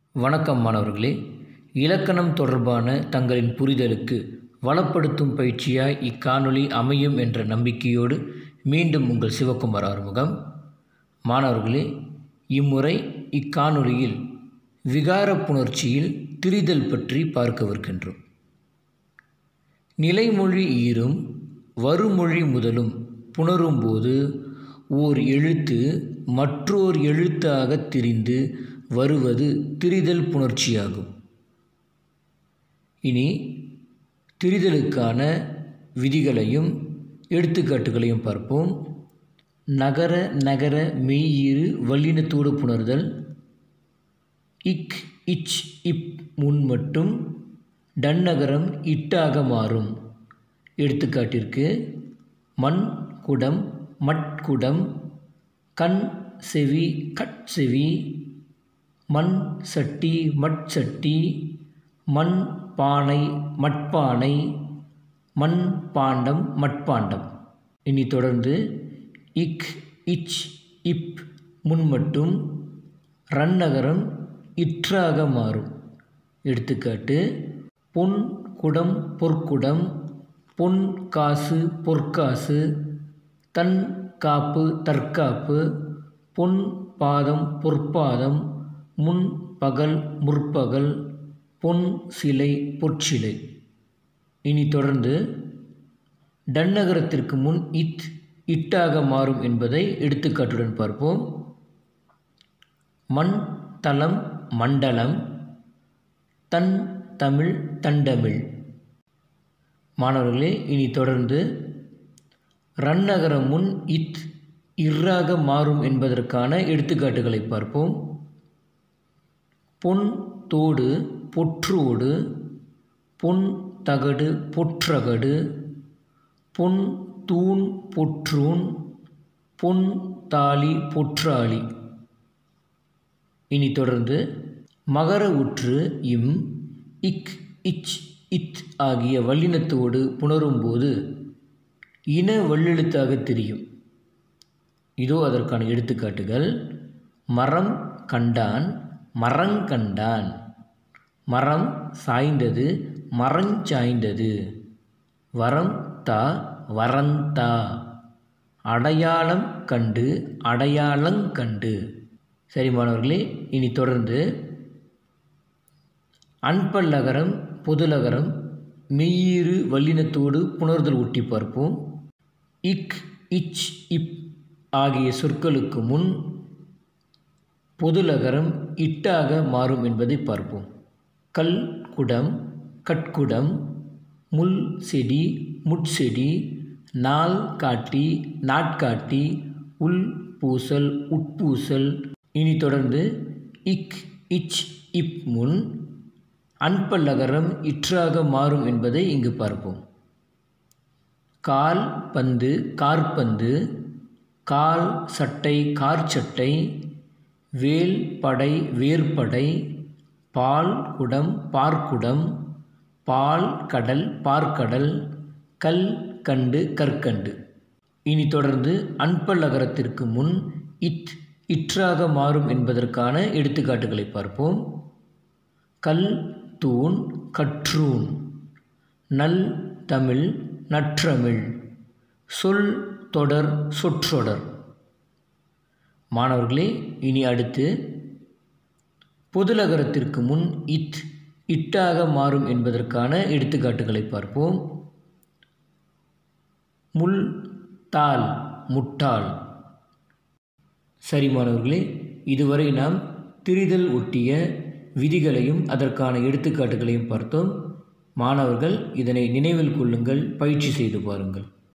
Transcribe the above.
வணக்கம் மாணவர்களே இலக்கணம் தொடர்பான தங்களின் புரிதலுக்கு வளப்படுத்தும் பயிற்சியாய் இக்காணொளி அமையும் என்ற நம்பிக்கையோடு மீண்டும் உங்கள் சிவக்குமார் ஆறுமுகம் மாணவர்களே இம்முறை இக்காணொளியில் விகார புணர்ச்சியில் திரிதல் பற்றி பார்க்கவிருக்கின்றோம் நிலைமொழி ஈரும் வருமொழி முதலும் புணரும்போது ஓர் எழுத்து மற்றோர் எழுத்தாக திரிந்து வருவது திரிதல் புணர்ச்சியாகும் இனி திரிதலுக்கான விதிகளையும் எடுத்துக்காட்டுகளையும் பார்ப்போம் நகர நகர மெய்யீறு வல்லினத்தோடு புணர்தல் இக் இச் இப் முன் மட்டும் டன்னகரம் இட்டாக மாறும் எடுத்துக்காட்டிற்கு மண் குடம் மட்குடம் கண் செவி கட்செவி மண் சட்டி மட்சட்டி மண் பானை மட்பானை மண் பாண்டம் மட்பாண்டம் இனி தொடர்ந்து இக் இச் இப் முன் மட்டும் ரன்னகரம் இற்றாக மாறும் எடுத்துக்காட்டு பொன் குடம் பொற்குடம் பொன் காசு பொற்காசு தன் காப்பு தற்காப்பு பொன் பாதம் பொற்பாதம் முன் பகல் முற்பகல் பொன் சிலை பொற்சிலை இனி தொடர்ந்து டன்னகரத்திற்கு முன் இத் இட்டாக மாறும் என்பதை எடுத்துக்காட்டுடன் பார்ப்போம் மண் தளம் மண்டலம் தன் தமிழ் தண்டமிழ் மாணவர்களே இனி தொடர்ந்து ரன்னகரம் முன் இத் இர்ராக மாறும் என்பதற்கான எடுத்துக்காட்டுகளை பார்ப்போம் பொன் தோடு பொற்றோடு பொன் தகடு பொற்றகடு பொன் தூண் பொற்றூன் பொன் தாலி பொற்றாளி இனி தொடர்ந்து மகர உற்று இம் இக் இச் இத் ஆகிய வல்லினத்தோடு புணரும்போது இன வல்லெழுத்தாக தெரியும் இதோ அதற்கான எடுத்துக்காட்டுகள் மரம் கண்டான் மரங்கண்டான் மரம் சாய்ந்தது மரஞ்சாய்ந்தது வரம் தா வரந்தா அடையாளம் கண்டு அடையாளங்கண்டு சரி மாணவர்களே இனி தொடர்ந்து அன்பல்லகரம் பொதுலகரம் மெய்யீறு வல்லினத்தோடு புணர்தல் ஒட்டி பார்ப்போம் இக் இச் இப் ஆகிய சொற்களுக்கு முன் பொதுலகரம் இட்டாக மாறும் என்பதை பார்ப்போம் கல் குடம் கட்குடம் முள் செடி முட்செடி நாள் காட்டி நாட்காட்டி உள் பூசல் உட்பூசல் இனி தொடர்ந்து இக் இச் இப் முன் அன்பல்லகரம் இற்றாக மாறும் என்பதை இங்கு பார்ப்போம் கால் பந்து கார்பந்து கால் சட்டை கார் சட்டை வேல் படை வேர்படை பால் குடம் பார்க்குடம் பால் கடல் பார்க்கடல் கல் கண்டு கற்கண்டு இனி தொடர்ந்து அன்பல்லகரத்திற்கு முன் இத் இற்றாக மாறும் என்பதற்கான எடுத்துக்காட்டுகளை பார்ப்போம் கல் தூண் கற்றூன் நல் தமிழ் நற்றமிழ் சொல் தொடர் சொற்றொடர் மாணவர்களே இனி அடுத்து பொதுலகரத்திற்கு முன் இத் இட்டாக மாறும் என்பதற்கான எடுத்துக்காட்டுகளை பார்ப்போம் முள் தாள் முட்டாள் சரி மாணவர்களே இதுவரை நாம் திரிதல் ஒட்டிய விதிகளையும் அதற்கான எடுத்துக்காட்டுகளையும் பார்த்தோம் மாணவர்கள் இதனை நினைவில் கொள்ளுங்கள் பயிற்சி செய்து பாருங்கள்